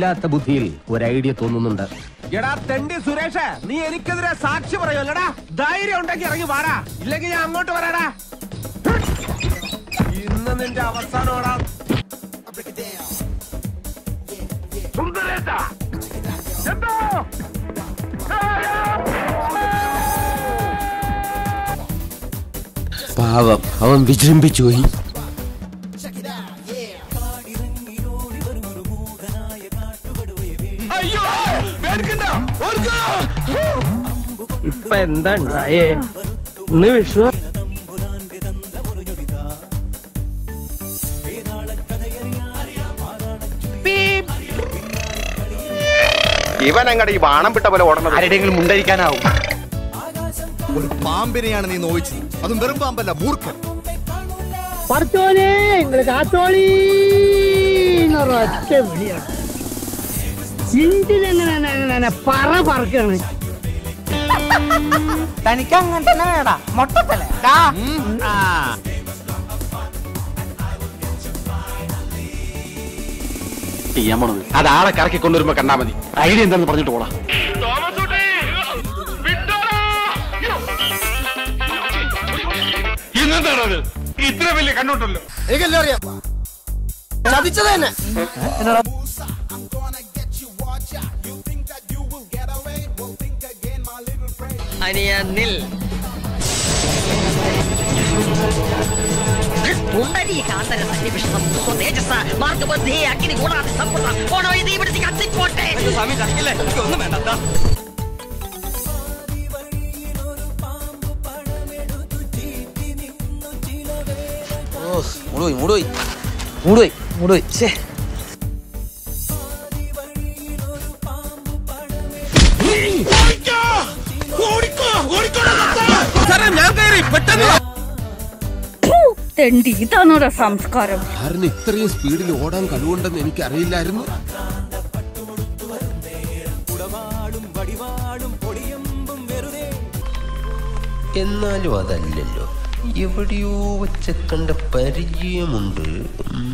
വല്ലാത്ത ബുദ്ധിയിൽ ഒരു ഐഡിയ തോന്നുന്നുണ്ട് എടാ തെണ്ടി സുരേഷ് നീ എനിക്കെതിരെ സാക്ഷി പറയുമല്ലടാ ധൈര്യം ഉണ്ടെങ്കിൽ ഇറങ്ങി വാടാ ഇല്ലെങ്കിൽ ഞാൻ അങ്ങോട്ട് വരാടാ ഇന്ന് നിന്റെ അവസാനമാടാ പാവം അവൻ വിജൃംഭിച്ചു പോയി ഇപ്പൊ എന്താ ഉണ്ടായേ ഇന്ന് വിഷു ഇവൻ അങ്ങടെ ഈ ബാണം വിട്ട പോലെ ഓടണം ആരുടെയെങ്കിലും മുണ്ടരിക്കാനാവും ഒരു പാമ്പിനെയാണ് നീ നോവിച്ചത് അതും വെറും പാമ്പല്ല മൂർഖൻ പറച്ചോനെ നിങ്ങള് കാത്തോളി ഒറ്റ വിളിയാണ് ചിന്തിലെങ്ങനെ പറ പറക്കാണ് തനിക്ക് അങ്ങനെ തന്നെ വേടാ മൊട്ടത്തല്ലേ ചെയ്യാൻ പോണത് അത് ആളെ കറക്കി കൊണ്ടുവരുമ്പോ കണ്ടാ മതി ഐഡിയ എന്താണെന്ന് പറഞ്ഞിട്ട് പോടാ ഇന്നെന്താണത് ഇത്ര വലിയ കണ്ണോട്ടല്ലോ എനിക്കെല്ലാം അറിയാം ചതിച്ചത് തന്നെ അനിയ നിൽ പുണ്ടരീകാന്തര സന്നിവിഷം തേജസ് മാർഗബദ്ധേ അഗ്നി ഗുണാതി സമ്പുത ഓണോ ഇത് ഇവിടുത്തെ കത്തിപ്പോട്ടെ സ്വാമി ചക്കില്ലേ ഒന്നും വേണ്ട മൂടുപോയി മൂടുപോയി മൂടുപോയി മൂടുപോയി ഛേ തെണ്ടി ഇതാണോടാ സംസ്കാരം സാറിന് ഇത്രയും സ്പീഡിൽ ഓടാൻ കഴിവുണ്ടെന്ന് എനിക്ക് അറിയില്ലായിരുന്നു എന്നാലും അതല്ലല്ലോ എവിടെയോ വെച്ച കണ്ട പരിചയമുണ്ട് ഉം.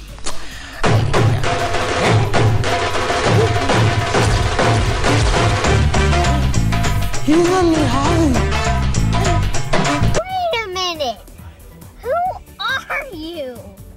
Wait a minute. Who are you?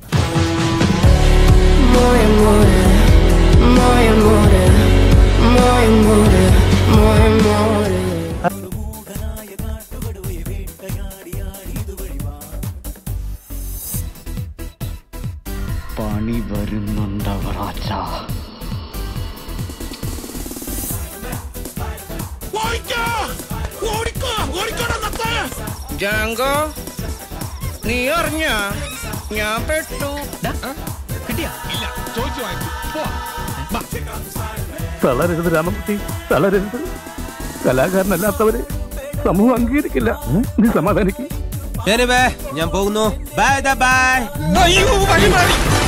പണി വരുന്നുണ്ടവറാച്ച ജാങ്കോ നീ അറിഞ്ഞ ഞാൻ പെട്ടു തളരരുത് രാമൻകുട്ടി തളരരുത് കലാകാരനല്ലാത്തവരെ സമൂഹം അംഗീകരിക്കില്ല നീ സമാധാനിക്കും ഞാൻ പോകുന്നു ബൈ ബൈ അയ്യോ വഴി മാറി